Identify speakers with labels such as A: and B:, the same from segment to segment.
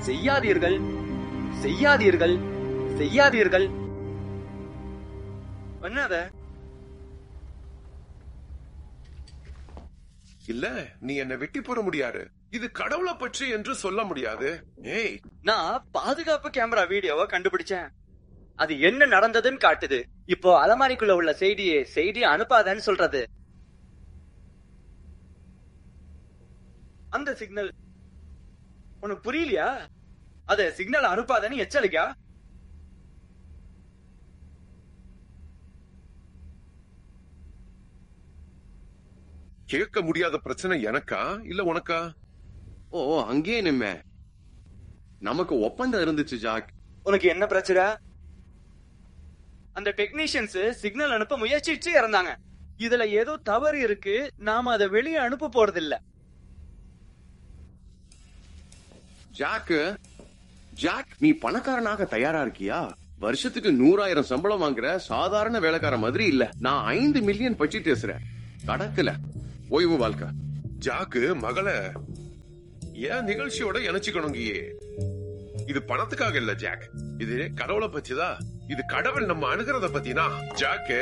A: செய்யாதீர்கள் செய்யாதீர்கள் செய்யாதீர்கள் பண்ணாத
B: இல்ல நீ என்ன வெட்டி போட முடியாது இது கடவுளை பற்றி என்று சொல்ல முடியாது ஏய்
A: நான் பாதுகாப்பு கேமரா வீடியோவை கண்டுபிடிச்சேன் அது என்ன நடந்ததுன்னு காட்டுது இப்போ அலமாரிக்குள்ள உள்ள செய்தியை செய்தி அனுப்பாதன்னு சொல்றது அந்த சிக்னல் உனக்கு புரியலையா அத சிக்னல் அனுப்பாதன்னு எச்சரிக்கா
B: கேட்க முடியாத பிரச்சனை எனக்கா இல்ல உனக்கா
C: ஓ அங்கேயே நிம்ம நமக்கு ஒப்பந்தம் இருந்துச்சு ஜாக்
A: உனக்கு என்ன பிரச்சனை அந்த டெக்னீஷியன்ஸ் சிக்னல் அனுப்ப முயற்சிச்சு இறந்தாங்க இதுல ஏதோ தவறு இருக்கு நாம அதை வெளியே அனுப்ப போறது இல்ல
C: ஜாக் ஜாக் நீ பணக்காரனாக தயாரா இருக்கியா வருஷத்துக்கு நூறாயிரம் சம்பளம் வாங்குற சாதாரண வேலைக்கார மாதிரி இல்ல நான் ஐந்து மில்லியன் பற்றி பேசுறேன் கடக்கல ஓய்வு வாழ்க்கை
B: ஜாக்கு மகளை ஏன் நிகழ்ச்சியோட இணைச்சுக்கணுங்கியே இது பணத்துக்காக இல்ல ஜாக் இது கடவுளை பத்திதான் இது கடவுள் நம்ம அணுகிறத பத்தினா ஜாக்கு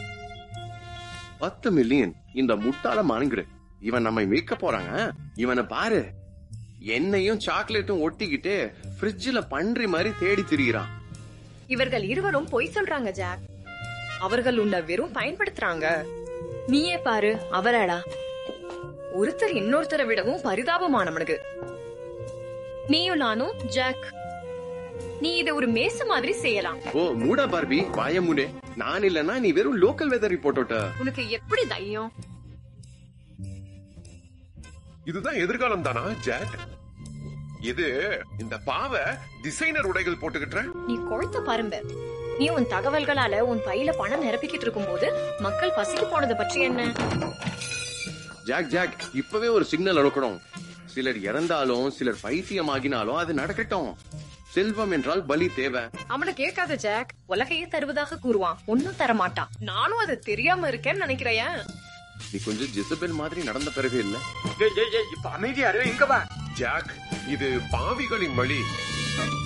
C: பத்து மில்லியன் இந்த முட்டாள மணங்குடு இவன் நம்மை மீட்க போறாங்க இவனை பாரு என்னையும் சாக்லேட்டும் ஒட்டிக்கிட்டு ஃப்ரிட்ஜ்ல பன்றி மாதிரி தேடி திரிகிறான்
D: இவர்கள் இருவரும் பொய் சொல்றாங்க ஜாக் அவர்கள் உன்னை வெறும் பயன்படுத்துறாங்க நீயே பாரு அவராடா ஒருத்தர் இன்னொருத்தரை விடவும் பரிதாபமானவனுக்கு நீயும் நானும் ஜாக் நீ இத ஒரு மேச மாதிரி செய்யலாம்
C: ஓ மூடா பார்பி வாய மூடே நான் இல்லனா நீ வெறும் லோக்கல் வெதர் ரிப்போர்ட்டோட்ட
D: உனக்கு எப்படி தைரியம்
B: இதுதான் எதிர்காலம் தானா ஜாக் இது இந்த பாவ டிசைனர் உடைகள் போட்டுக்கிட்ட
D: நீ கொழுத்த பரும்ப நீ உன் தகவல்களால உன் பையில பணம் நிரப்பிக்கிட்டு இருக்கும்போது மக்கள் பசிக்கு போனதை பற்றி என்ன
C: ஜாக் ஜாக் இப்பவே ஒரு சிக்னல் அனுக்கணும் சிலர் இறந்தாலும் சிலர் பைத்தியம் ஆகினாலும் அது நடக்கட்டும் செல்வம் என்றால் பலி தேவை
D: அவனை கேட்காத ஜாக் உலகையே தருவதாக கூறுவான் ஒன்னும் தர மாட்டான் நானும் அது தெரியாம இருக்கேன்னு நினைக்கிறேன்
C: நீ கொஞ்சம் ஜிசபெல் மாதிரி நடந்த பிறகு இல்ல
A: ஏய், ஏய், ஏய், இப்ப அமைதியா இரு, இங்க வா
B: ஜாக் இது பாவிகளின் வழி